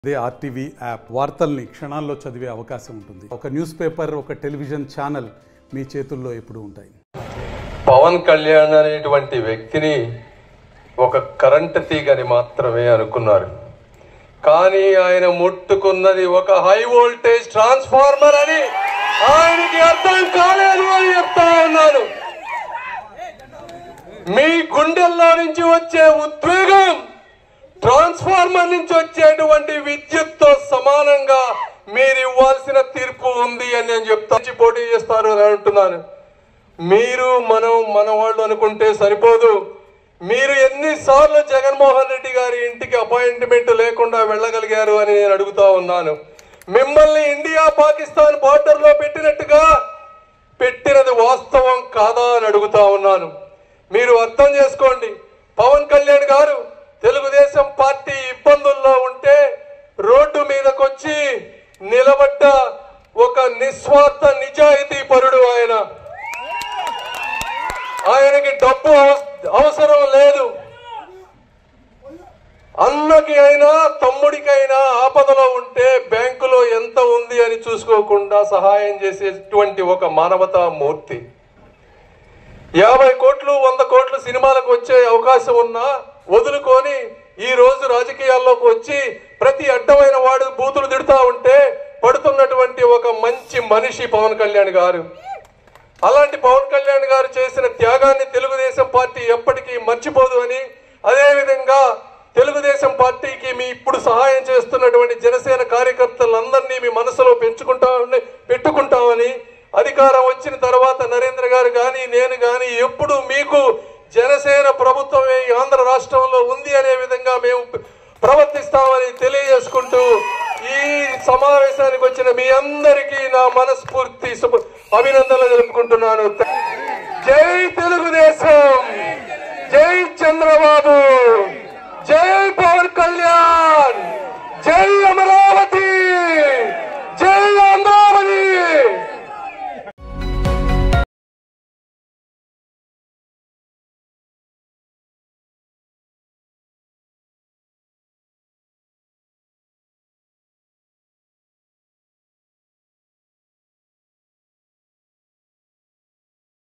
అదే RTV app వార్తల్ని క్షణాల్లో చదివే అవకాశం ఉంటుంది ఒక న్యూస్ పేపర్ ఒక టెలివిజన్ ఛానల్ మీ చేతుల్లో ఎప్పుడూ ఉంటాయి పవన్ కళ్యాణ్ అనేటువంటి వ్యక్తిని ఒక కరెంట్ తీగని మాత్రమే అనుకున్నారు కానీ ఆయన ముట్టుకున్నది ఒక హై వోల్టేజ్ ట్రాన్స్ఫార్మర్ అని ఆయనకి అర్థం కాలేదు అని చెప్తా ఉన్నాను మీ గుండెల్లో నుంచి వచ్చే ఉద్వేగం ట్రాన్స్ఫార్మర్ నుంచి వచ్చేటువంటి విద్యుత్తో సమానంగా మీరు ఇవ్వాల్సిన తీర్పు ఉంది అని నేను చెప్తా నుంచి పోటీ చేస్తారు అని అంటున్నాను మీరు మనం మన వాళ్ళు అనుకుంటే సరిపోదు మీరు ఎన్నిసార్లు జగన్మోహన్ రెడ్డి గారి ఇంటికి అపాయింట్మెంట్ లేకుండా వెళ్ళగలిగారు అని నేను అడుగుతా ఉన్నాను మిమ్మల్ని ఇండియా పాకిస్తాన్ బార్డర్ లో పెట్టినట్టుగా పెట్టినది వాస్తవం కాదా అని అడుగుతా ఉన్నాను మీరు అర్థం చేసుకోండి పవన్ కళ్యాణ్ గారు తెలుగుదేశం పార్టీ ఇబ్బందుల్లో ఉంటే రోడ్డు మీదకొచ్చి నిలబడ్డ ఒక నిస్వార్థ నిజాయితీ పరుడు ఆయన ఆయనకి డబ్బు అవ- అవసరం లేదు అన్నకి అయినా తమ్ముడికైనా ఆపదలో ఉంటే బ్యాంకులో ఎంత ఉంది అని చూసుకోకుండా సహాయం చేసేటువంటి ఒక మానవతా మూర్తి యాభై కోట్లు వంద కోట్లు సినిమాలకు వచ్చే అవకాశం ఉన్నా వదులుకొని ఈ రోజు రాజకీయాల్లోకి వచ్చి ప్రతి అడ్డమైన వాడు బూతులు తిడుతా ఉంటే పడుతున్నటువంటి ఒక మంచి మనిషి పవన్ కళ్యాణ్ గారు అలాంటి పవన్ కళ్యాణ్ గారు చేసిన త్యాగాన్ని తెలుగుదేశం పార్టీ ఎప్పటికీ మర్చిపోదు అని అదే విధంగా తెలుగుదేశం పార్టీకి మీ ఇప్పుడు సహాయం చేస్తున్నటువంటి జనసేన కార్యకర్తలందరినీ మీ మనసులో పెంచుకుంటామని పెట్టుకుంటామని అధికారం వచ్చిన తర్వాత నరేంద్ర గారు కానీ నేను కానీ ఎప్పుడు మీకు జనసేన ప్రభుత్వమే ఈ ఆంధ్ర రాష్ట్రంలో ఉంది అనే విధంగా మేము ప్రవర్తిస్తామని తెలియజేసుకుంటూ ఈ సమావేశానికి వచ్చిన మీ అందరికీ నా మనస్ఫూర్తి శుభ అభినందనలు తెలుపుకుంటున్నాను జై తెలుగుదేశం